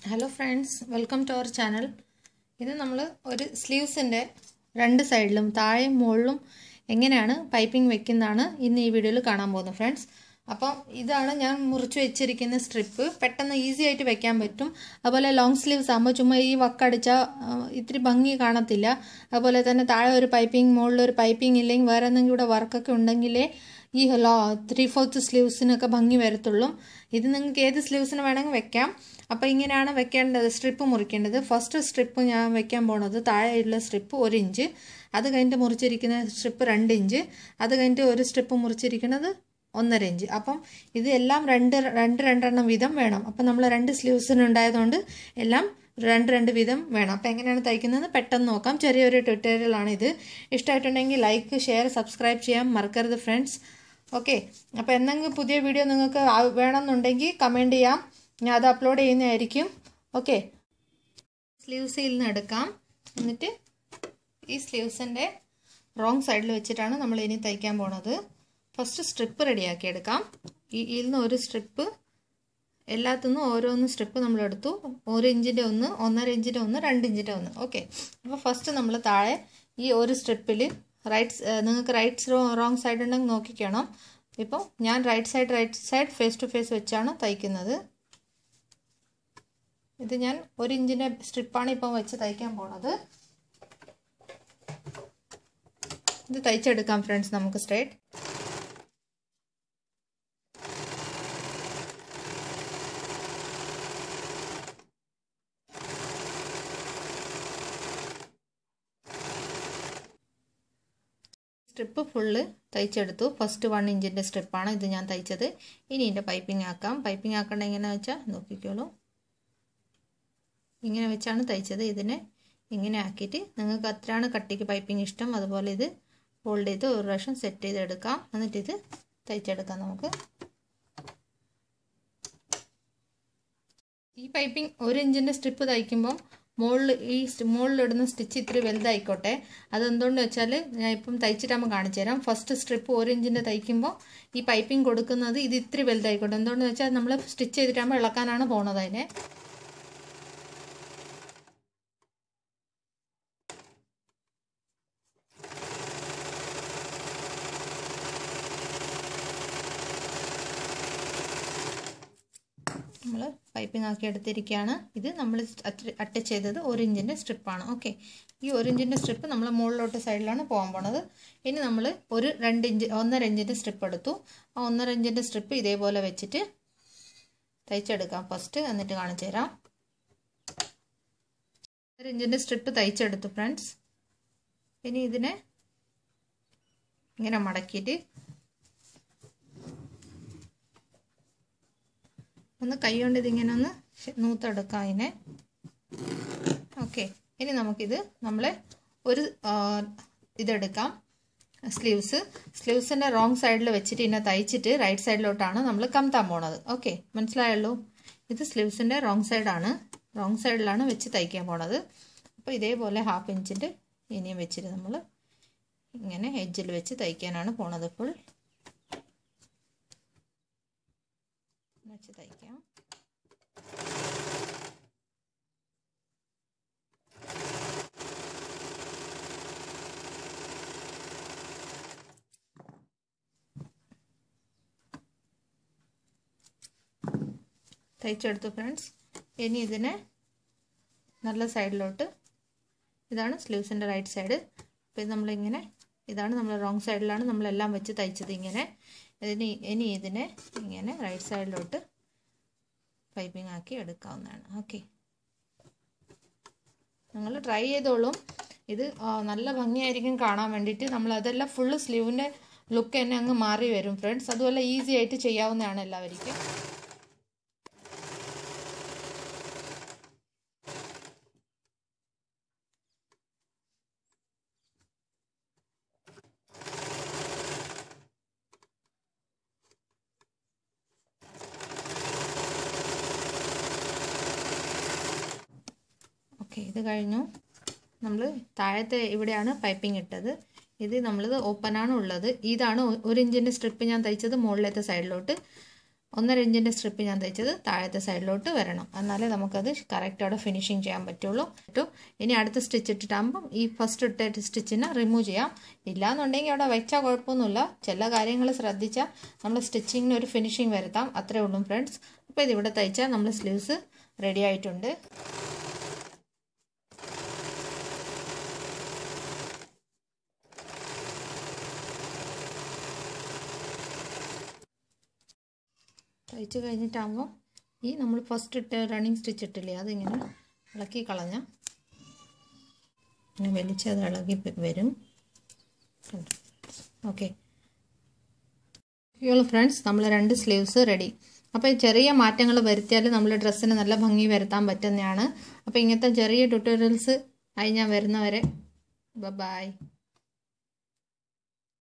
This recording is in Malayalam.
hello friends welcome to our channel ഇത് നമ്മൾ ഒരു സ്ലീവ്സിൻ്റെ രണ്ട് സൈഡിലും താഴെയും മുകളിലും എങ്ങനെയാണ് പൈപ്പിംഗ് വെക്കുന്നതാണ് ഇന്ന് ഈ വീഡിയോയിൽ കാണാൻ പോകുന്നത് ഫ്രണ്ട്സ് അപ്പം ഇതാണ് ഞാൻ മുറിച്ച് വെച്ചിരിക്കുന്ന സ്ട്രിപ്പ് പെട്ടെന്ന് ഈസി ആയിട്ട് വെക്കാൻ പറ്റും അതുപോലെ ലോങ് സ്ലീവ്സ് ആകുമ്പോൾ ചുമ്മാ ഈ വക്കടിച്ചാൽ ഇത്തിരി ഭംഗി കാണത്തില്ല അതുപോലെ തന്നെ താഴെ ഒരു പൈപ്പിംഗ് മുകളിൽ ഒരു പൈപ്പിംഗ് ഇല്ലെങ്കിൽ വേറെ എന്തെങ്കിലും ഇവിടെ വർക്കൊക്കെ ഉണ്ടെങ്കിലേ ഈ ലോ ത്രീ ഫോർത്ത് സ്ലീവ്സിനൊക്കെ ഭംഗി വരത്തുള്ളൂ ഇത് നിങ്ങൾക്ക് ഏത് സ്ലീവ്സിന് വേണമെങ്കിൽ വെക്കാം അപ്പോൾ ഇങ്ങനെയാണ് വെക്കേണ്ടത് സ്ട്രിപ്പ് മുറിക്കേണ്ടത് ഫസ്റ്റ് സ്ട്രിപ്പ് ഞാൻ വെക്കാൻ പോണത് താഴെയുള്ള സ്ട്രിപ്പ് ഒരു ഇഞ്ച് അത് കഴിഞ്ഞിട്ട് മുറിച്ചിരിക്കുന്ന സ്ട്രിപ്പ് രണ്ട് ഇഞ്ച് അത് കഴിഞ്ഞിട്ട് ഒരു സ്ട്രിപ്പ് മുറിച്ചിരിക്കുന്നത് ഒന്നര ഇഞ്ച് അപ്പം ഇത് എല്ലാം രണ്ട് രണ്ട് രണ്ടെണ്ണം വീതം വേണം അപ്പം നമ്മൾ രണ്ട് സ്ലീവ്സിന് ഉണ്ടായതുകൊണ്ട് എല്ലാം രണ്ട് രണ്ട് വീതം വേണം അപ്പം എങ്ങനെയാണ് തയ്ക്കുന്നത് പെട്ടെന്ന് നോക്കാം ചെറിയൊരു ട്യൂട്ടോറിയലാണ് ഇത് ഇഷ്ടമായിട്ടുണ്ടെങ്കിൽ ലൈക്ക് ഷെയർ സബ്സ്ക്രൈബ് ചെയ്യാൻ മറക്കരുത് ഫ്രണ്ട്സ് ഓക്കെ അപ്പോൾ എന്തെങ്കിലും പുതിയ വീഡിയോ നിങ്ങൾക്ക് വേണമെന്നുണ്ടെങ്കിൽ കമൻറ്റ് ചെയ്യാം ഞാൻ അത് അപ്ലോഡ് ചെയ്യുന്നതായിരിക്കും ഓക്കെ സ്ലീവ്സിൽ നിന്ന് എടുക്കാം എന്നിട്ട് ഈ സ്ലീവ്സിൻ്റെ റോങ് സൈഡിൽ വെച്ചിട്ടാണ് നമ്മൾ ഇനി തയ്ക്കാൻ പോണത് ഫസ്റ്റ് സ്ട്രിപ്പ് റെഡിയാക്കി എടുക്കാം ഈ ഇതിൽ നിന്ന് ഒരു സ്ട്രിപ്പ് എല്ലാത്തുനിന്നും ഓരോന്ന് സ്ട്രിപ്പ് നമ്മൾ എടുത്തു ഒരു ഇഞ്ചിൻ്റെ ഒന്ന് ഒന്നര ഇഞ്ചിൻ്റെ ഒന്ന് രണ്ട് ഇഞ്ചിൻ്റെ ഒന്ന് ഓക്കെ അപ്പോൾ ഫസ്റ്റ് നമ്മൾ താഴെ ഈ ഒരു സ്ട്രിപ്പിൽ റൈറ്റ് നിങ്ങൾക്ക് റൈറ്റ് റോങ് സൈഡ് ഉണ്ടെങ്കിൽ നോക്കിക്കണം ഇപ്പോൾ ഞാൻ right side right side face to face വെച്ചാണ് തയ്ക്കുന്നത് ഇത് ഞാൻ ഒരു ഇഞ്ചിൻ്റെ സ്ട്രിപ്പാണ് ഇപ്പം വെച്ച് തയ്ക്കാൻ പോണത് ഇത് തയ്ച്ചെടുക്കാം ഫ്രണ്ട്സ് നമുക്ക് സ്ട്രേറ്റ് സ്ട്രിപ്പ് ഫുള്ള് തയ്ച്ചെടുത്തു ഫസ്റ്റ് വൺ ഇഞ്ചിൻ്റെ സ്ട്രിപ്പാണ് ഇത് ഞാൻ തയ്ച്ചത് ഇനി ഇതിൻ്റെ പൈപ്പിംഗ് ആക്കാം പൈപ്പിംഗ് ആക്കേണ്ട എങ്ങനെയാണെന്ന് വെച്ചാൽ നോക്കിക്കോളൂ ഇങ്ങനെ വെച്ചാണ് തയ്ച്ചത് ഇതിനെ ഇങ്ങനെ ആക്കിയിട്ട് നിങ്ങൾക്ക് അത്രയാണ് കട്ടിക്ക് പൈപ്പിംഗ് ഇഷ്ടം അതുപോലെ ഇത് ഫോൾഡ് ചെയ്ത് ഒരു പ്രാവശ്യം സെറ്റ് ചെയ്തെടുക്കാം എന്നിട്ട് ഇത് തയ്ച്ചെടുക്കാം നമുക്ക് ഈ പൈപ്പിംഗ് ഒരു ഇഞ്ചിൻ്റെ സ്ട്രിപ്പ് തയ്ക്കുമ്പം മുകളിൽ ഈ മുകളിലിടുന്ന സ്റ്റിച്ച് ഇത്തിരി വലുതായിക്കോട്ടെ അതെന്തുകൊണ്ട് വെച്ചാൽ ഞാൻ ഇപ്പം തയ്ച്ചിട്ടാകുമ്പോൾ കാണിച്ചു തരാം ഫസ്റ്റ് സ്ട്രിപ്പ് ഒരു ഇഞ്ചിൻ്റെ തയ്ക്കുമ്പോൾ ഈ പൈപ്പിംഗ് കൊടുക്കുന്നത് ഇത് ഇത്തിരി വലുതായിക്കോട്ടെ എന്തുകൊണ്ടെന്ന് വെച്ചാൽ നമ്മൾ സ്റ്റിച്ച് ചെയ്തിട്ടാകുമ്പോൾ ഇളക്കാനാണ് പോണത് അതിനെ നമ്മൾ പൈപ്പിംഗ് ആക്കി എടുത്തിരിക്കുകയാണ് ഇത് നമ്മൾ അറ്റാച്ച് ചെയ്തത് ഒരു ഇഞ്ചിൻ്റെ സ്ട്രിപ്പാണ് ഓക്കെ ഈ ഒരു ഇഞ്ചിൻ്റെ സ്ട്രിപ്പ് നമ്മൾ മുകളിലോട്ട് സൈഡിലാണ് പോകാൻ പോണത് ഇനി നമ്മൾ ഒരു രണ്ട് ഇഞ്ച് ഒന്നര ഇഞ്ചിൻ്റെ സ്ട്രിപ്പ് എടുത്തു ആ ഒന്നര ഇഞ്ചിൻ്റെ സ്ട്രിപ്പ് ഇതേപോലെ വെച്ചിട്ട് തയ്ച്ചെടുക്കാം ഫസ്റ്റ് എന്നിട്ട് കാണിച്ചു തരാം ഒന്നര ഇഞ്ചിൻ്റെ സ്ട്രിപ്പ് തയ്ച്ചെടുത്തു ഫ്രണ്ട്സ് ഇനി ഇതിനെ ഇങ്ങനെ മടക്കിയിട്ട് ഒന്ന് കൈ കൊണ്ട് ഇതിങ്ങനെ ഒന്ന് നൂത്തെടുക്കാം അതിനെ ഓക്കെ ഇനി നമുക്കിത് നമ്മളെ ഒരു ഇതെടുക്കാം സ്ലീവ്സ് സ്ലീവ്സിൻ്റെ റോങ് സൈഡിൽ വെച്ചിട്ട് ഇതിനെ തയ്ച്ചിട്ട് റൈറ്റ് സൈഡിലോട്ടാണ് നമ്മൾ കമത്താൻ പോണത് ഓക്കെ മനസ്സിലായല്ലോ ഇത് സ്ലീവ്സിൻ്റെ റോങ് സൈഡാണ് റോങ് സൈഡിലാണ് വെച്ച് തയ്ക്കാൻ പോണത് അപ്പോൾ ഇതേപോലെ ഹാഫ് ഇഞ്ചിൻ്റെ ഇനിയും വെച്ചിട്ട് നമ്മൾ ഇങ്ങനെ എഡ്ജിൽ വെച്ച് തയ്ക്കാനാണ് പോണത് ഇപ്പോൾ വെച്ച് തയ്ക്കാം തയ്ച്ചെടുത്തു ഫ്രണ്ട്സ് ഇനി ഇതിനെ നല്ല സൈഡിലോട്ട് ഇതാണ് സ്ലീവ്സിൻ്റെ റൈറ്റ് സൈഡ് അപ്പോൾ ഇത് നമ്മളിങ്ങനെ ഇതാണ് നമ്മൾ റോങ് സൈഡിലാണ് നമ്മളെല്ലാം വെച്ച് തയ്ച്ചത് ഇങ്ങനെ ഇതിന് ഇനി ഇതിനെ ഇങ്ങനെ റൈറ്റ് സൈഡിലോട്ട് പൈപ്പിംഗ് ആക്കി എടുക്കാവുന്നതാണ് ഓക്കെ നിങ്ങൾ ട്രൈ ചെയ്തോളും ഇത് നല്ല ഭംഗിയായിരിക്കും കാണാൻ വേണ്ടിയിട്ട് നമ്മൾ അതെല്ലാം ഫുള്ള് സ്ലീവിൻ്റെ ലുക്ക് തന്നെ അങ്ങ് മാറി വരും ഫ്രണ്ട്സ് അതുപോലെ ഈസി ആയിട്ട് ചെയ്യാവുന്നതാണ് എല്ലാവർക്കും ഓക്കെ ഇത് കഴിഞ്ഞു നമ്മൾ താഴത്തെ ഇവിടെയാണ് പൈപ്പിംഗ് ഇട്ടത് ഇത് നമ്മളത് ഓപ്പണാണ് ഉള്ളത് ഇതാണ് ഒരു ഇഞ്ചിൻ്റെ സ്ട്രിപ്പ് ഞാൻ തയ്ച്ചത് മുകളിലത്തെ സൈഡിലോട്ട് ഒന്നര ഇഞ്ചിൻ്റെ സ്ട്രിപ്പ് ഞാൻ തയ്ച്ചത് താഴത്തെ സൈഡിലോട്ട് വരണം എന്നാലേ നമുക്കത് കറക്റ്റോടെ ഫിനിഷിങ് ചെയ്യാൻ പറ്റുള്ളൂ കേട്ടോ ഇനി അടുത്ത സ്റ്റിച്ച് ഇട്ടിട്ടാകുമ്പം ഈ ഫസ്റ്റ് ഇട്ട സ്റ്റിച്ചിനെ റിമൂവ് ചെയ്യാം ഇല്ലാന്നുണ്ടെങ്കിൽ അവിടെ വെച്ചാൽ കുഴപ്പമൊന്നുമില്ല ചില കാര്യങ്ങൾ ശ്രദ്ധിച്ചാൽ നമ്മൾ സ്റ്റിച്ചിങ്ങിന് ഒരു ഫിനിഷിങ് വരുത്താം അത്രേ ഉള്ളൂ ഫ്രണ്ട്സ് അപ്പോൾ ഇതിവിടെ തയ്ച്ചാൽ നമ്മൾ സ്ലീവ്സ് റെഡി ആയിട്ടുണ്ട് തയ്ച്ച് കഴിഞ്ഞിട്ടാകുമ്പോൾ ഈ നമ്മൾ ഫസ്റ്റ് ഇട്ട് റണ്ണിങ് സ്റ്റിച്ച് ഇട്ടില്ലേ അതിങ്ങനെ ഇളക്കി കളഞ്ഞ ഇങ്ങനെ വലിച്ച് അത് ഇളകി വരും ഓക്കെ ഇയുള്ളൂ ഫ്രണ്ട്സ് നമ്മൾ രണ്ട് സ്ലീവ്സ് റെഡി അപ്പോൾ ഈ ചെറിയ മാറ്റങ്ങൾ വരുത്തിയാൽ നമ്മൾ ഡ്രസ്സിന് നല്ല ഭംഗി വരുത്താൻ പറ്റുന്നതാണ് അപ്പോൾ ഇങ്ങനത്തെ ചെറിയ ട്യൂട്ടോറിയൽസ് ആയി ഞാൻ വരുന്നവരെ ബൈ